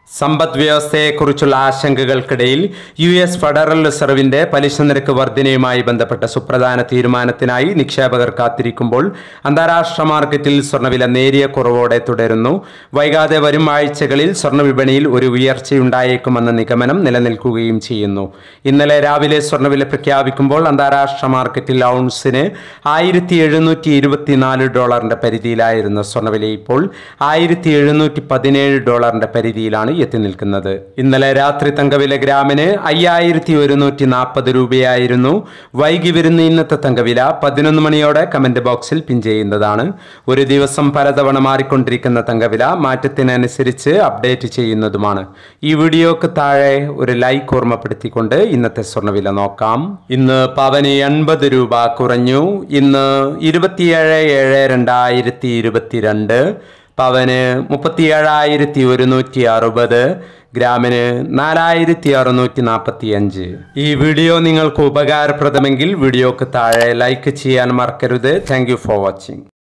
സമ്പദ് വ്യവസ്ഥയെക്കുറിച്ചുള്ള ആശങ്കകൾക്കിടയിൽ യു എസ് ഫെഡറൽ റിസർവിന്റെ പലിശ നിരക്ക് വർധനയുമായി ബന്ധപ്പെട്ട സുപ്രധാന തീരുമാനത്തിനായി നിക്ഷേപകർ കാത്തിരിക്കുമ്പോൾ അന്താരാഷ്ട്ര മാർക്കറ്റിൽ സ്വർണ്ണവില നേരിയ കുറവോടെ തുടരുന്നു വൈകാതെ വരും ആഴ്ചകളിൽ സ്വർണ്ണ വിപണിയിൽ ഒരു ഉയർച്ചയുണ്ടായേക്കുമെന്ന നിഗമനം നിലനിൽക്കുകയും ചെയ്യുന്നു ഇന്നലെ രാവിലെ സ്വർണ്ണവില പ്രഖ്യാപിക്കുമ്പോൾ അന്താരാഷ്ട്ര മാർക്കറ്റിൽ ഔൺസിന് ആയിരത്തി എഴുന്നൂറ്റി ഇരുപത്തിനാല് ഡോളറിന്റെ പരിധിയിലായിരുന്ന സ്വർണ്ണവില ഇപ്പോൾ ആയിരത്തി എഴുന്നൂറ്റി പതിനേഴ് ഡോളറിന്റെ പരിധിയിലാണ് എത്തി നിൽക്കുന്നത് ഇന്നലെ രാത്രി തങ്കവില ഗ്രാമിന് അയ്യായിരത്തി ഒരുന്നൂറ്റി നാൽപ്പത് രൂപയായിരുന്നു വൈകി വരുന്ന ഇന്നത്തെ തങ്കവില പതിനൊന്ന് മണിയോടെ കമന്റ് ബോക്സിൽ പിൻ ചെയ്യുന്നതാണ് ഒരു ദിവസം പലതവണ മാറിക്കൊണ്ടിരിക്കുന്ന തങ്കവില മാറ്റത്തിനനുസരിച്ച് അപ്ഡേറ്റ് ചെയ്യുന്നതുമാണ് ഈ വീഡിയോക്ക് താഴെ ഒരു ലൈക്ക് ഓർമ്മപ്പെടുത്തിക്കൊണ്ട് ഇന്നത്തെ സ്വർണ്ണവില നോക്കാം ഇന്ന് പവന് എൺപത് രൂപ കുറഞ്ഞു ഇന്ന് ഇരുപത്തിയേഴ് ഏഴ് രണ്ടായിരത്തി ഇരുപത്തിരണ്ട് പവന് മുപ്പത്തിയേഴായിരത്തി ഒരുന്നൂറ്റി അറുപത് ഗ്രാമിന് നാലായിരത്തി അറുന്നൂറ്റി നാൽപ്പത്തി അഞ്ച് ഈ വീഡിയോ നിങ്ങൾക്ക് ഉപകാരപ്രദമെങ്കിൽ വീഡിയോക്ക് താഴെ ലൈക്ക് ചെയ്യാൻ മറക്കരുത് താങ്ക് യു ഫോർ വാച്ചിങ്